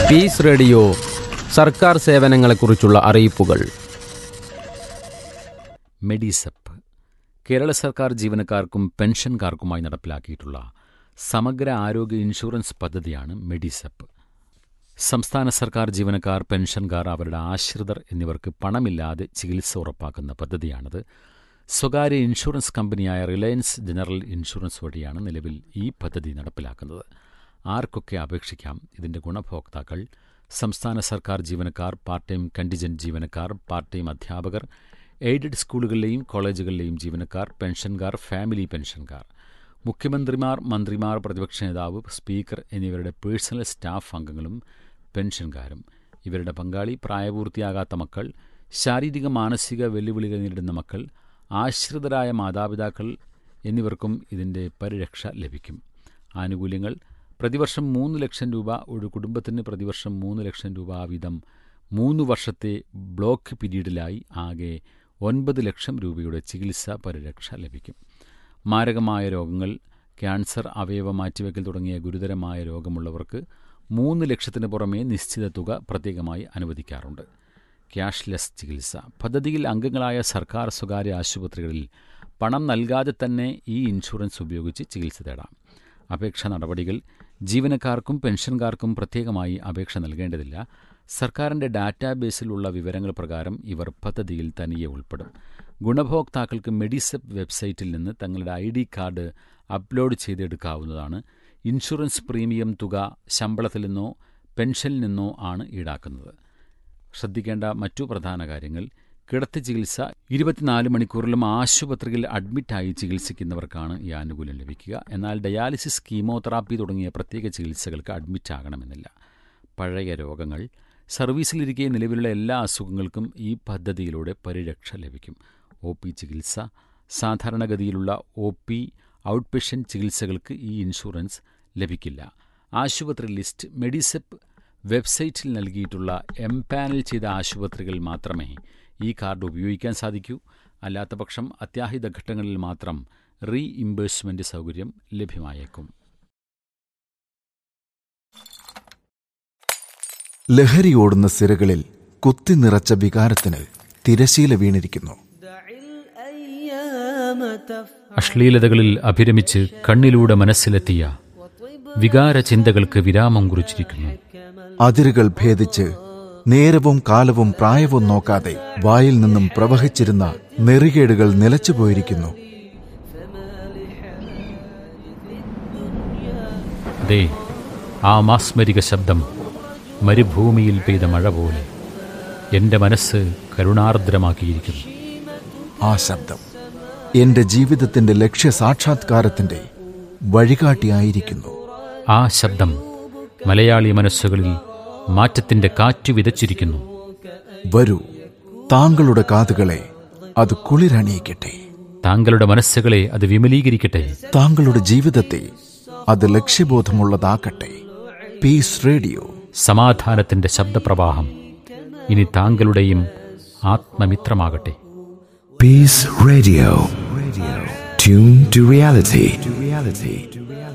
Piece radio സർക്കാർ സേവനങ്ങളെക്കുറിച്ചുള്ള അറിയിപ്പുകൾ മെഡിസെപ്പ് കേരള സർക്കാർ ജീവനക്കാർക്കും പെൻഷൻകാർക്കുമായി നടപ്പിലാക്കിയിട്ടുള്ള സമഗ്ര ആരോഗ്യ ഇൻഷുറൻസ് പദ്ധതിയാണ് മെഡിസെപ്പ് സംസ്ഥാന സർക്കാർ ജീവനക്കാർ പെൻഷൻകാർ അവരുടെ ആശ്രിതർ എന്നിവർക്ക് പണമില്ലാതെ ചികിത്സ ഉറപ്പാക്കുന്ന പദ്ധതിയാണിത് സ്വകാര്യ ഇൻഷുറൻസ് കമ്പനിയായ റിലയൻസ് ജനറൽ ഇൻഷുറൻസ് വഴിയാണ് നിലവിൽ ഈ പദ്ധതി നടപ്പിലാക്കുന്നത് ആർക്കൊക്കെ അപേക്ഷിക്കാം ഇതിന്റെ ഗുണഭോക്താക്കൾ സംസ്ഥാന സർക്കാർ ജീവനക്കാർ പാർട്ട് ടൈം കണ്ടിജന്റ് ജീവനക്കാർ പാർട്ട് ടൈം അധ്യാപകർ എയ്ഡഡ് സ്കൂളുകളിലെയും കോളേജുകളിലെയും ജീവനക്കാർ പെൻഷൻകാർ ഫാമിലി പെൻഷൻകാർ മുഖ്യമന്ത്രിമാർ മന്ത്രിമാർ പ്രതിപക്ഷ നേതാവ് സ്പീക്കർ എന്നിവരുടെ പേഴ്സണൽ സ്റ്റാഫ് അംഗങ്ങളും പെൻഷൻകാരും ഇവരുടെ പങ്കാളി പ്രായപൂർത്തിയാകാത്ത മക്കൾ ശാരീരിക മാനസിക വെല്ലുവിളികൾ നേരിടുന്ന മക്കൾ ആശ്രിതരായ മാതാപിതാക്കൾ എന്നിവർക്കും ഇതിൻ്റെ പരിരക്ഷ ലഭിക്കും ആനുകൂല്യങ്ങൾ പ്രതിവർഷം മൂന്ന് ലക്ഷം രൂപ ഒരു കുടുംബത്തിന് പ്രതിവർഷം മൂന്ന് ലക്ഷം രൂപ വീതം മൂന്ന് വർഷത്തെ ബ്ലോക്ക് പീരീഡിലായി ആകെ ഒൻപത് ലക്ഷം രൂപയുടെ ചികിത്സാ പരിരക്ഷ ലഭിക്കും മാരകമായ രോഗങ്ങൾ ക്യാൻസർ അവയവ മാറ്റിവെക്കൽ തുടങ്ങിയ ഗുരുതരമായ രോഗമുള്ളവർക്ക് മൂന്ന് ലക്ഷത്തിന് പുറമേ നിശ്ചിത തുക പ്രത്യേകമായി അനുവദിക്കാറുണ്ട് ക്യാഷ്ലെസ് ചികിത്സ പദ്ധതിയിൽ അംഗങ്ങളായ സർക്കാർ സ്വകാര്യ ആശുപത്രികളിൽ പണം നൽകാതെ തന്നെ ഈ ഇൻഷുറൻസ് ഉപയോഗിച്ച് ചികിത്സ തേടാം അപേക്ഷാ നടപടികൾ ജീവനക്കാർക്കും പെൻഷൻകാർക്കും പ്രത്യേകമായി അപേക്ഷ നൽകേണ്ടതില്ല സർക്കാരിൻ്റെ ഡാറ്റാബേസിലുള്ള വിവരങ്ങൾ പ്രകാരം ഇവർ പദ്ധതിയിൽ തനിയെ ഉൾപ്പെടും ഗുണഭോക്താക്കൾക്ക് മെഡിസെപ്പ് വെബ്സൈറ്റിൽ നിന്ന് തങ്ങളുടെ ഐ ഡി കാർഡ് അപ്ലോഡ് ചെയ്തെടുക്കാവുന്നതാണ് ഇൻഷുറൻസ് പ്രീമിയം തുക ശമ്പളത്തിൽ നിന്നോ പെൻഷനിൽ നിന്നോ ആണ് ഈടാക്കുന്നത് ശ്രദ്ധിക്കേണ്ട മറ്റു പ്രധാന കാര്യങ്ങൾ കിടത്തി ചികിത്സ ഇരുപത്തിനാല് മണിക്കൂറിലും ആശുപത്രിയിൽ അഡ്മിറ്റായി ചികിത്സിക്കുന്നവർക്കാണ് ഈ ആനുകൂല്യം ലഭിക്കുക എന്നാൽ ഡയാലിസിസ് കീമോതെറാപ്പി തുടങ്ങിയ പ്രത്യേക ചികിത്സകൾക്ക് അഡ്മിറ്റ് ആകണമെന്നില്ല പഴയ രോഗങ്ങൾ സർവീസിലിരിക്കെ നിലവിലുള്ള എല്ലാ അസുഖങ്ങൾക്കും ഈ പദ്ധതിയിലൂടെ പരിരക്ഷ ലഭിക്കും ഒ പി ചികിത്സ സാധാരണഗതിയിലുള്ള ഒ പി ഔട്ട് പേഷ്യൻ്റ് ചികിത്സകൾക്ക് ഈ ഇൻഷുറൻസ് ലഭിക്കില്ല ആശുപത്രി ലിസ്റ്റ് മെഡിസെപ്പ് വെബ്സൈറ്റിൽ നൽകിയിട്ടുള്ള എംപാനൽ ചെയ്ത ആശുപത്രികളിൽ മാത്രമേ ഈ കാർഡ് ഉപയോഗിക്കാൻ സാധിക്കൂ അല്ലാത്തപക്ഷം അത്യാഹിത ഘട്ടങ്ങളിൽ മാത്രം റീ ഇംബേഴ്സ്മെന്റ് സൗകര്യം ലഭ്യമായേക്കും ലഹരിയോടുന്ന സിരകളിൽ കുത്തി നിറച്ച വികാരത്തിന് തിരശീല വീണിരിക്കുന്നു അശ്ലീലതകളിൽ അഭിരമിച്ച് കണ്ണിലൂടെ മനസ്സിലെത്തിയ വികാര ചിന്തകൾക്ക് വിരാമം കുറിച്ചിരിക്കുന്നു അതിരുകൾ ഭേദിച്ച് നേരവും കാലവും പ്രായവും നോക്കാതെ വായിൽ നിന്നും പ്രവഹിച്ചിരുന്ന നെറികേടുകൾ നിലച്ചുപോയിരിക്കുന്നു ദേ ആ മാസ്മരിക ശബ്ദം മരുഭൂമിയിൽ പെയ്ത മഴ പോലെ എൻ്റെ മനസ്സ് കരുണാർദ്രമാക്കിയിരിക്കുന്നു ആ ശബ്ദം എന്റെ ജീവിതത്തിന്റെ ലക്ഷ്യ സാക്ഷാത്കാരത്തിന്റെ വഴികാട്ടിയായിരിക്കുന്നു ആ ശബ്ദം മലയാളി മനസ്സുകളിൽ മാറ്റത്തിന്റെ കാറ്റ് വിതച്ചിരിക്കുന്നു വരൂ താങ്കളുടെ കാതുകളെ അത് കുളിരണിയിക്കട്ടെ താങ്കളുടെ മനസ്സുകളെ അത് വിമലീകരിക്കട്ടെ താങ്കളുടെ ജീവിതത്തെ അത് ലക്ഷ്യബോധമുള്ളതാക്കട്ടെ പീസ് റേഡിയോ സമാധാനത്തിന്റെ ശബ്ദപ്രവാഹം ഇനി താങ്കളുടെയും ആത്മമിത്രമാകട്ടെ Peace Radio. Radio. Tune to reality. To reality.